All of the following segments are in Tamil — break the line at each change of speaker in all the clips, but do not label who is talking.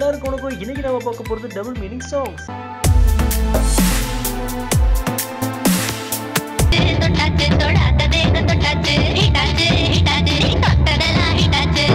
எல்லாருக்கும் வணக்கம் இன்னைக்கு நம்ம பார்க்க போறது டபுள் மீனிங் சாங்ஸ்
தொட்டாச்சு தொடாத தேகம் தொட்டாச்சு ஹிட்டாச்சு ஹிட்டாச்சு தொட்டதெல்லாம் ஹிட்டாச்சு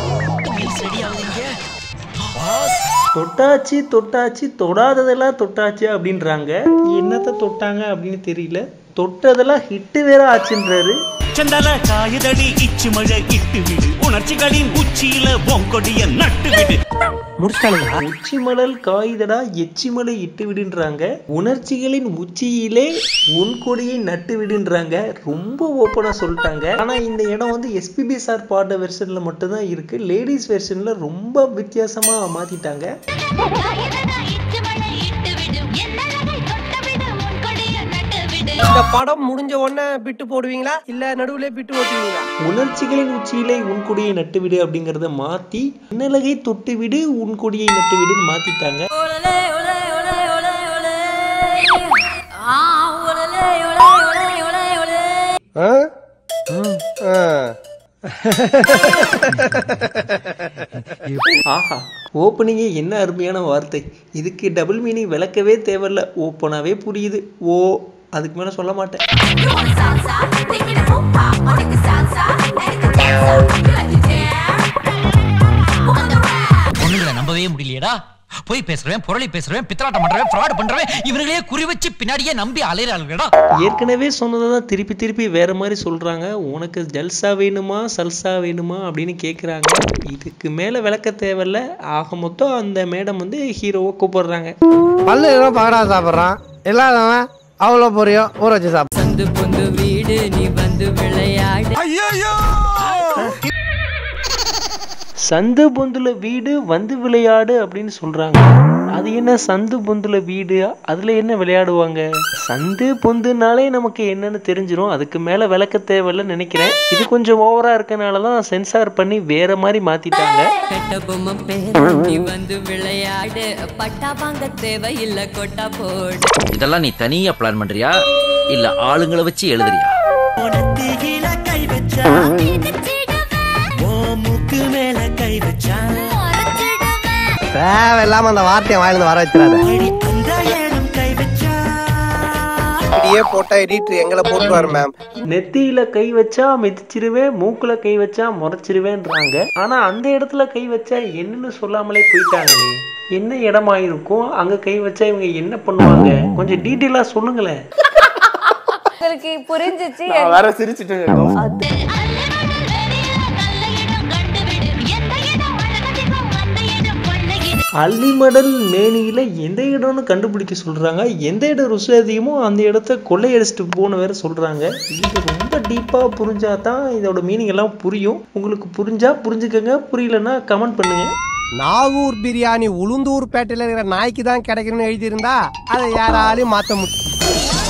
தொட்டாச்சு தொட்டாச்சு தொடாததெல்லாம் தொட்டாச்சு அப்படின்றாங்க என்னத்த தொட்டாங்க அப்படின்னு தெரியல தொட்டதெல்லாம் ஹிட்டு வேற ஆச்சுன்றாரு
ಚಂದಲ ಕಾಯದಡಿ ಇಚ್ಚು ಮಳೆ ಇಟ್ಟು ಬಿಡು ಉಣರ್ಚಿಗಳಿನ್ ಉಚ್ಚಿயில பொங்கொடிய நட்டு விடு
உச்சி மலல் காய்தடா எச்சி மலை இட்டு விடுன்றாங்க உணர்ச்சிகளின் உச்சியிலே உன் கொடியை நட்டு விடுன்றாங்க ரொம்ப ஓப்பனா சொல்லிட்டாங்க ஆனா இந்த இடம் வந்து எஸ்பிபி சார் பாட்ட வெர்ஷன்ல மட்டும்தான் இருக்கு லேடிஸ் வெர்ஷன்ல ரொம்ப வித்தியாசமா மாத்திட்டாங்க
காயதடா இச்சு மழை இட்டு விடும் என்னழகை தொட்ட விடு உன் கொடிய நட்டு விடு
இந்த படம் முடிஞ்ச உடனே பிட்டு போடுவீங்களா இல்ல நடுவுல பிட்டு ஓட்டுவீங்களா
உணர்ச்சிகளின் உச்சியிலே உன் கொடியை நட்டு விடு அப்படிங்கறத மாத்தி இன்னலகை தொட்டு விடு உன் கொடியை நட்டு விடுன்னு மாத்திட்டாங்க ஆஹா ஓப்பனிங்கே என்ன அருமையான வார்த்தை இதுக்கு டபுள் மீனிங் விளக்கவே தேவையில்ல ஓப்பனாவே புரியுது ஓ அதுக்கு மேல சொல்ல மாட்டேன்
பொண்ணுங்களை நம்பவே முடியலையேடா போய் பேசுறவன் புரளி பேசுறவன் பித்தலாட்டம் பண்றவன் ஃப்ராட் பண்றவன் இவர்களையே குறி வச்சு பின்னாடியே நம்பி அலையறாங்கடா
ஏற்கனவே சொன்னதை தான் திருப்பி திருப்பி வேற மாதிரி சொல்றாங்க உனக்கு ஜல்சா வேணுமா சல்சா வேணுமா அப்படின்னு கேக்குறாங்க இதுக்கு மேல விளக்க தேவையில்ல ஆக மொத்தம் அந்த மேடம் வந்து ஹீரோவை கூப்பிடுறாங்க
பல்லு எல்லாம் பகடா சாப்பிட்றான் இல்லாதவன் அவ்வளோ பொரியோ ஊற வச்சு சாப்பிட்றான்
சந்து பொந்து வீடு நீ வந்து விளையாடு
சந்து பொந்துல வீடு வந்து விளையாடு அப்படின்னு சொல்றாங்க அது என்ன சந்து பொந்துல வீடு அதுல என்ன விளையாடுவாங்க சந்து பொந்துனாலே நமக்கு என்னன்னு தெரிஞ்சிரும் அதுக்கு மேல விளக்க தேவையில்ல நினைக்கிறேன் இது கொஞ்சம் ஓவரா இருக்கனால தான் சென்சார் பண்ணி வேற மாதிரி மாத்திட்டாங்க
கெட்ட பொம்மை பேர் நீ வந்து விளையாடு பட்டா வாங்க தேவையில்லை கொட்டா போடு
இதெல்லாம் நீ தனியா பிளான் பண்றியா இல்ல ஆளுங்களை வச்சு எழுதுறியா
உனத்தியில கை வச்சா ஓ மூக்கு மேல கை வச்சா
தேவையில்லாம அந்த வார்த்தையை வாயிலிருந்து வர வச்சிடாத
அடி அந்த இடம் கை வச்சா
இப்படியே போட்டா எடிட்டர் எங்களை போட்டுருவாரு மேம்
நெத்தியில கை வச்சா மிதிச்சிருவேன் மூக்குல கை வச்சா முறைச்சிருவேன்றாங்க ஆனா அந்த இடத்துல கை வச்சா என்னன்னு சொல்லாமலே போயிட்டாங்களே என்ன இடமா இருக்கும் அங்க கை வச்சா இவங்க என்ன பண்ணுவாங்க கொஞ்சம் டீட்டெயிலா சொல்லுங்களேன்
உங்களுக்கு புரிஞ்சிச்சு
வேற சிரிச்சிட்டு
நல்ல இடம் கண்டுவிடு எந்த இடம் அழகதிகம் அந்த இடம் கொள்ளையிடு
அள்ளிமடல் மேனியில எந்த இடம்னு கண்டுபிடிக்க சொல்றாங்க எந்த இடம் ருசி அதிகமோ அந்த இடத்த கொள்ளையடிச்சிட்டு போன வேற சொல்றாங்க இது ரொம்ப டீப்பா புரிஞ்சாதான் இதோட மீனிங் எல்லாம் புரியும் உங்களுக்கு புரிஞ்சா புரிஞ்சுக்கங்க புரியலன்னா கமெண்ட் பண்ணுங்க
நாகூர் பிரியாணி உளுந்தூர் பேட்டையில இருக்கிற நாய்க்கு தான் கிடைக்கணும்னு எழுதியிருந்தா அதை யாராலையும் மாத்த முடியும்